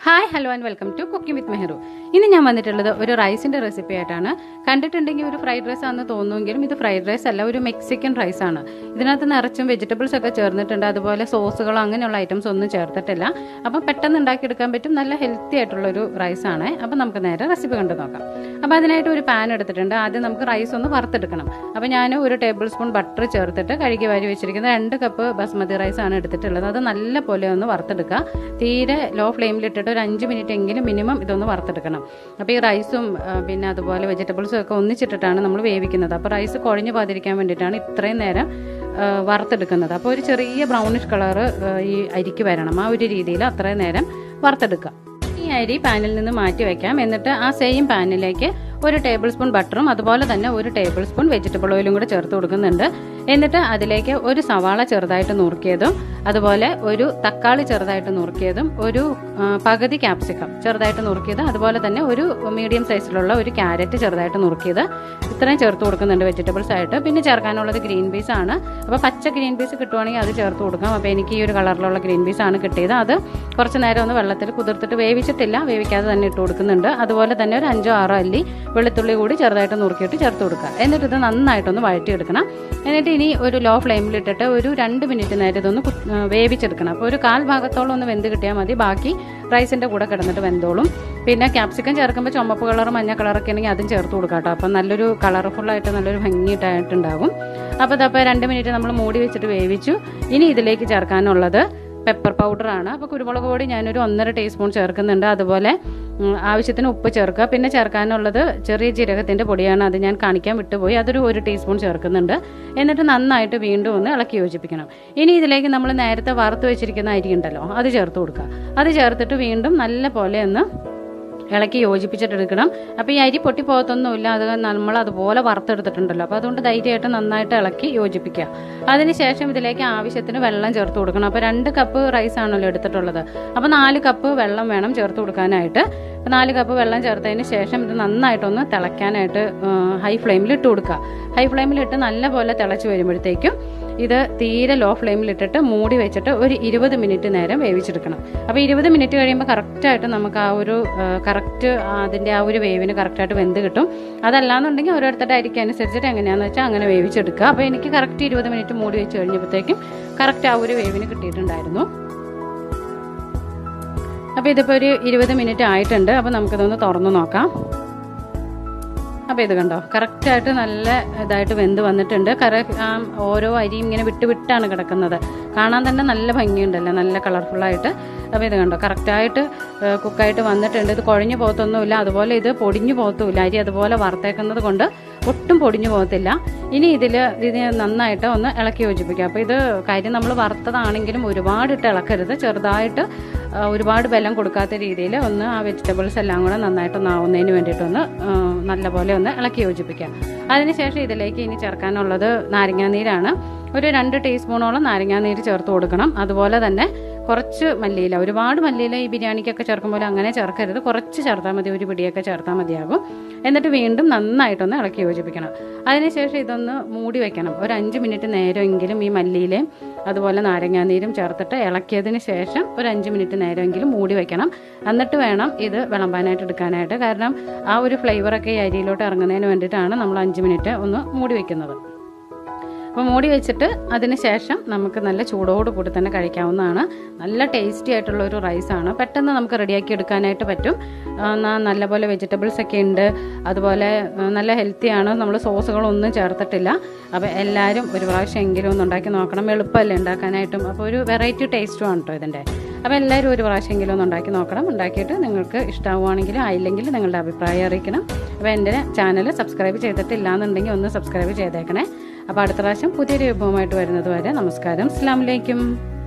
hi hello and welcome to cooking with Mehru ഇന്ന് ഞാൻ വന്നിട്ടുള്ളത് ഒരു റൈസിന്റെ റെസിപ്പി ആയിട്ടാണ് കണ്ടിട്ടുണ്ടെങ്കിൽ ഒരു ഫ്രൈഡ് റൈസ് ആണെന്ന് തോന്നുമെങ്കിലും ഇത് ഫ്രൈഡ് റൈസ് അല്ല ഒരു മെക്സിക്കൻ റൈസ് ആണ് ഇതിനകത്ത് നിറച്ചും വെജിറ്റബിൾസ് ഒക്കെ ചേർന്നിട്ടുണ്ട് അതുപോലെ സോസുകളോ അങ്ങനെയുള്ള ഐറ്റംസ് ഒന്നും ചേർത്തിട്ടില്ല അപ്പം പെട്ടെന്ന് ഉണ്ടാക്കിയെടുക്കാൻ പറ്റും നല്ല ഹെൽത്തി ആയിട്ടുള്ള ഒരു റൈസ് ആണ് അപ്പം നമുക്ക് നേരെ റെസിപ്പി കണ്ടു നോക്കാം അപ്പം അതിനായിട്ട് ഒരു പാൻ എടുത്തിട്ടുണ്ട് ആദ്യം നമുക്ക് റൈസ് ഒന്ന് വറുത്തെടുക്കണം അപ്പം ഞാൻ ഒരു ടേബിൾ സ്പൂൺ ബട്ടർ ചേർത്തിട്ട് കഴുകി വാരി വെച്ചിരിക്കുന്ന രണ്ട് കപ്പ് ബസ്മതി റൈസ് ആണ് എടുത്തിട്ടുള്ളത് അത് നല്ല പോലെ ഒന്ന് വറുത്തെടുക്കുക തീരെ ലോ ഫ്ലെയിമിലിട്ടിട്ട് ഒരു അഞ്ച് മിനിറ്റ് എങ്കിലും മിനിമം ഇതൊന്ന് വറുത്തെടുക്കണം അപ്പോൾ ഈ റൈസും ആ, പിന്നെ അതുപോലെ വെജിറ്റബിൾസും ഒക്കെ ഒന്നിച്ചിട്ടിട്ടാണ് നമ്മൾ വേവിക്കുന്നത് അപ്പോൾ റൈസ് കുഴഞ്ഞു പോകാതിരിക്കാൻ വേണ്ടിയിട്ടാണ് ഇത്രയും നേരം ആ, വറുത്തെടുക്കുന്നത് അപ്പോൾ ഒരു ചെറിയ ബ്രൗണിഷ് കളറ് ഈ അരിക്ക് വരണം ആ ഒരു രീതിയിൽ അത്രയും നേരം വറുത്തെടുക്കുക ഈ അരി പാനിൽ നിന്ന് മാറ്റി വെക്കാം എന്നിട്ട് ആ സെയിം പാനിലേക്ക് ഒരു ടേബിൾ സ്പൂൺ ബട്ടറും അതുപോലെ തന്നെ ഒരു ടേബിൾ സ്പൂൺ വെജിറ്റബിൾ ഓയിലും കൂടെ ചേർത്ത് കൊടുക്കുന്നുണ്ട് എന്നിട്ട് അതിലേക്ക് ഒരു സവാള ചെറുതായിട്ട് നുറുക്കിയതും അതുപോലെ ഒരു തക്കാളി ചെറുതായിട്ട് നുറുക്കിയതും ഒരു ആ, പകുതി ക്യാപ്സിക്കം ചെറുതായിട്ട് നുറുക്കിയത് അതുപോലെ തന്നെ ഒരു മീഡിയം സൈസിലുള്ള ഒരു ക്യാരറ്റ് ചെറുതായിട്ട് നുറുക്കിയത് ഇത്രയും ചേർത്ത് കൊടുക്കുന്നുണ്ട് വെജിറ്റബിൾസ് ആയിട്ട് പിന്നെ ചേർക്കാനുള്ളത് ഗ്രീൻ പീസ് ആണ് അപ്പോൾ പച്ച ഗ്രീൻ പീസ് കിട്ടുവാണെങ്കിൽ അത് ചേർത്ത് കൊടുക്കാം അപ്പോൾ എനിക്ക് ഈ ഒരു കളറിലുള്ള ഗ്രീൻ പീസ് ആണ് കിട്ടിയത് അത് കുറച്ച് നേരം ഒന്ന് വെള്ളത്തിൽ കുതിർത്തിട്ട് വേവിച്ചിട്ടില്ല വേവിക്കാതെ തന്നെ ഇട്ട് കൊടുക്കുന്നുണ്ട് അതുപോലെ തന്നെ ഒരു അഞ്ചോ ആറോ അല്ലി വെളുത്തുള്ളി കൂടി ചെറുതായിട്ട് നുറുക്കിയിട്ട് ചേർത്ത് കൊടുക്കുക എന്നിട്ട് ഇത് നന്നായിട്ടൊന്ന് വഴറ്റിയെടുക്കണം എന്നിട്ട് ഇനി ഒരു ലോ ഫ്ലെയിമിൽ ഇട്ടിട്ട് ഒരു രണ്ട് മിനിറ്റ് നേരം ഇതൊന്ന് കു- ആ, വേവിച്ചെടുക്കണം അപ്പോൾ ഒരു കാൽ ഭാഗത്തോളം ഒന്ന് വെന്ത് കിട്ടിയാൽ മതി ബാക്കി റൈസിൻ്റെ കൂടെ കിടന്നിട്ട് വെന്തോളും പിന്നെ ക്യാപ്സിക്കം ചേർക്കുമ്പോൾ ചുമപ്പ് കളർ മഞ്ഞ കളറൊക്കെ ആണെങ്കിൽ അതും ചേർത്ത് കൊടുക്കാം കേട്ടോ അപ്പം നല്ലൊരു കളർഫുള്ളായിട്ട് നല്ലൊരു ഭംഗിയിട്ടായിട്ടുണ്ടാകും അപ്പോൾ അതപ്പോൾ രണ്ട് മിനിറ്റ് നമ്മൾ മൂടി വെച്ചിട്ട് വേവിച്ചു ഇനി ഇതിലേക്ക് ചേർക്കാനുള്ളത് പെപ്പർ പൗഡറാണ് അപ്പോൾ കുരുമുളക് പൊടി ഞാനൊരു ഒന്നര ടീസ്പൂൺ ചേർക്കുന്നുണ്ട് അതുപോലെ ഉം, ആവശ്യത്തിന് ഉപ്പ് ചേർക്കുക പിന്നെ ചേർക്കാനുള്ളത് ചെറിയ ജീരകത്തിൻ്റെ പൊടിയാണ് അത് ഞാൻ കാണിക്കാൻ വിട്ടുപോയി അതൊരു ഒരു ടീസ്പൂൺ ചേർക്കുന്നുണ്ട് എന്നിട്ട് നന്നായിട്ട് വീണ്ടും ഒന്ന് ഇളക്കി യോജിപ്പിക്കണം ഇനി ഇതിലേക്ക് നമ്മൾ നേരത്തെ വറുത്ത് വെച്ചിരിക്കുന്ന അരി ഉണ്ടല്ലോ അത് ചേർത്ത് കൊടുക്കുക അത് ചേർത്തിട്ട് വീണ്ടും നല്ല പോലെ ഒന്ന് ഇളക്കി യോജിപ്പിച്ചിട്ടെടുക്കണം അപ്പോൾ ഈ അരി പൊട്ടി പോകത്തൊന്നുമില്ല അത് നമ്മൾ അതുപോലെ വറുത്തെടുത്തിട്ടുണ്ടല്ലോ അപ്പോൾ അതുകൊണ്ട് ധൈര്യമായിട്ട് നന്നായിട്ട് ഇളക്കി യോജിപ്പിക്കുക അതിനുശേഷം ഇതിലേക്ക് ആവശ്യത്തിന് വെള്ളം ചേർത്ത് കൊടുക്കണം അപ്പോൾ രണ്ട് കപ്പ് റൈസ് ആണല്ലോ എടുത്തിട്ടുള്ളത് അപ്പോൾ നാല് കപ്പ് വെള്ളം വേണം ചേർത്ത് കൊടുക്കാനായിട്ട് അപ്പോൾ നാല് കപ്പ് വെള്ളം ചേർത്തതിന് ശേഷം ഇത് നന്നായിട്ടൊന്ന് തിളയ്ക്കാനായിട്ട് ഹൈ ഫ്ലെയിമിൽ ഇട്ട് കൊടുക്കുക ഹൈ ഫ്ലെയിമിലിട്ട് നല്ലപോലെ തിളച്ച് വരുമ്പോഴത്തേക്കും ഇത് തീരെ ലോ ഫ്ലെയിമിലിട്ടിട്ട് മൂടി വെച്ചിട്ട് ഒരു ഇരുപത് മിനിറ്റ് നേരം വേവിച്ചെടുക്കണം അപ്പോൾ ഇരുപത് മിനിറ്റ് കഴിയുമ്പോൾ കറക്റ്റായിട്ട് നമുക്ക് ആ ഒരു കറക്റ്റ് അതിൻ്റെ ആ ഒരു വേവിന് കറക്റ്റായിട്ട് വെന്ത് കിട്ടും അതല്ലാന്നുണ്ടെങ്കിൽ ഓരോരുത്തരുടെ അരിക്ക് അനുസരിച്ചിട്ട് എങ്ങനെയാണെന്ന് വെച്ചാൽ അങ്ങനെ വേവിച്ചെടുക്കുക അപ്പോൾ എനിക്ക് കറക്റ്റ് ഇരുപത് മിനിറ്റ് മൂടി വെച്ച് കഴിഞ്ഞപ്പോഴത്തേക്കും കറക്റ്റ് ആ ഒരു വേവിന് കിട്ടിയിട്ടുണ്ടായിരുന്നു അപ്പോൾ ഇതിപ്പോൾ ഒരു ഇരുപത് മിനിറ്റ് ആയിട്ടുണ്ട് അപ്പോൾ നമുക്കിതൊന്ന് തുറന്നു നോക്കാം അപ്പോൾ ഇത് കണ്ടോ കറക്റ്റായിട്ട് നല്ല ഇതായിട്ട് വെന്ത് വന്നിട്ടുണ്ട് കറ ആ ഓരോ അരിയും ഇങ്ങനെ വിട്ട് വിട്ടാണ് കിടക്കുന്നത് കാണാൻ തന്നെ നല്ല ഭംഗിയുണ്ടല്ലോ നല്ല കളർഫുള്ളായിട്ട് അപ്പോൾ ഇത് കണ്ടോ കറക്റ്റായിട്ട് കുക്കായിട്ട് വന്നിട്ടുണ്ട് ഇത് കുഴഞ്ഞു പോകത്തൊന്നുമില്ല അതുപോലെ ഇത് പൊടിഞ്ഞു പോകത്തുമില്ല അരി അതുപോലെ വറുത്തേക്കുന്നത് കൊണ്ട് ഒട്ടും പൊടിഞ്ഞു പോകത്തില്ല ഇനി ഇതിൽ ഇത് നന്നായിട്ട് ഒന്ന് ഇളക്കി യോജിപ്പിക്കുക അപ്പോൾ ഇത് കാര്യം നമ്മൾ വറുത്തതാണെങ്കിലും ഒരുപാട് ഇട്ട് ഇളക്കരുത് ചെറുതായിട്ട് ആ, ഒരുപാട് ബലം കൊടുക്കാത്ത രീതിയിൽ ഒന്ന് ആ വെജിറ്റബിൾസ് എല്ലാം കൂടെ നന്നായിട്ടൊന്ന് ആവുന്നതിന് വേണ്ടിയിട്ടൊന്ന് ആ, നല്ലപോലെ ഒന്ന് ഇളക്കി യോജിപ്പിക്കുക അതിനുശേഷം ഇതിലേക്ക് ഇനി ചേർക്കാനുള്ളത് നാരങ്ങാനീരാണ് ഒരു രണ്ട് ടീസ്പൂണോളം നാരങ്ങാനീര് ചേർത്ത് കൊടുക്കണം അതുപോലെ തന്നെ കുറച്ച് മല്ലിയില ഒരുപാട് മല്ലിയില ഈ ബിരിയാണിക്കൊക്കെ ചേർക്കുമ്പോൾ അങ്ങനെ ചേർക്കരുത് കുറച്ച് ചേർത്താൽ മതി ഒരു പിടിയൊക്കെ ചേർത്താൽ മതിയാകും എന്നിട്ട് വീണ്ടും നന്നായിട്ടൊന്ന് ഇളക്കി യോജിപ്പിക്കണം അതിനുശേഷം ഇതൊന്ന് മൂടി വെക്കണം ഒരു അഞ്ച് മിനിറ്റ് നേരമെങ്കിലും ഈ മല്ലിയിലയും അതുപോലെ നാരങ്ങാനീരും ചേർത്തിട്ട് ഇളക്കിയതിന് ശേഷം ഒരു അഞ്ച് മിനിറ്റ് നേരമെങ്കിലും മൂടി വെക്കണം എന്നിട്ട് വേണം ഇത് വിളമ്പാനായിട്ട് എടുക്കാനായിട്ട് കാരണം ആ ഒരു ഫ്ലേവറൊക്കെ ഈ അരിയിലോട്ട് ഇറങ്ങുന്നതിന് വേണ്ടിയിട്ടാണ് നമ്മൾ അഞ്ച് മിനിറ്റ് ഒന്ന് മൂടി വെക്കുന്നത് അപ്പോൾ മൂടി വെച്ചിട്ട് അതിന് ശേഷം നമുക്ക് നല്ല ചൂടോട് കൂടി തന്നെ കഴിക്കാവുന്നതാണ് നല്ല ടേസ്റ്റി ആയിട്ടുള്ള ഒരു റൈസാണ് പെട്ടെന്ന് നമുക്ക് റെഡിയാക്കി എടുക്കാനായിട്ട് പറ്റും ആ, ന- നല്ലപോലെ വെജിറ്റബിൾസ് ഒക്കെ ഉണ്ട് അതുപോലെ ആ, നല്ല ഹെൽത്തിയാണ് നമ്മൾ സോസുകളൊന്നും ചേർത്തിട്ടില്ല അപ്പോൾ എല്ലാവരും ഒരു പ്രാവശ്യം എങ്കിലും ഒന്ന് ഉണ്ടാക്കി നോക്കണം എളുപ്പമല്ലേ ഉണ്ടാക്കാനായിട്ടും അപ്പോൾ ഒരു വെറൈറ്റി ടേസ്റ്റുമാണ് കേട്ടോ ഇതിൻ്റെ അപ്പോൾ എല്ലാവരും ഒരു പ്രാവശ്യമെങ്കിലും ഒന്ന് ഉണ്ടാക്കി നോക്കണം ഉണ്ടാക്കിയിട്ട് നിങ്ങൾക്ക് ഇഷ്ടമാവുകയാണെങ്കിൽ ആയില്ലെങ്കിൽ നിങ്ങളുടെ അഭിപ്രായം അറിയിക്കണം അപ്പോൾ എൻ്റെ ചാനൽ സബ്സ്ക്രൈബ് ചെയ്തിട്ടില്ല എന്നുണ്ടെങ്കിൽ ഒന്ന് സബ്സ്ക്രൈബ് ചെയ്തേക്കണേ അപ്പോൾ അടുത്ത പ്രാവശ്യം പുതിയൊരു വിഭവമായിട്ട് വരുന്നത് വരെ നമസ്കാരം അസ്സാം വലൈക്കും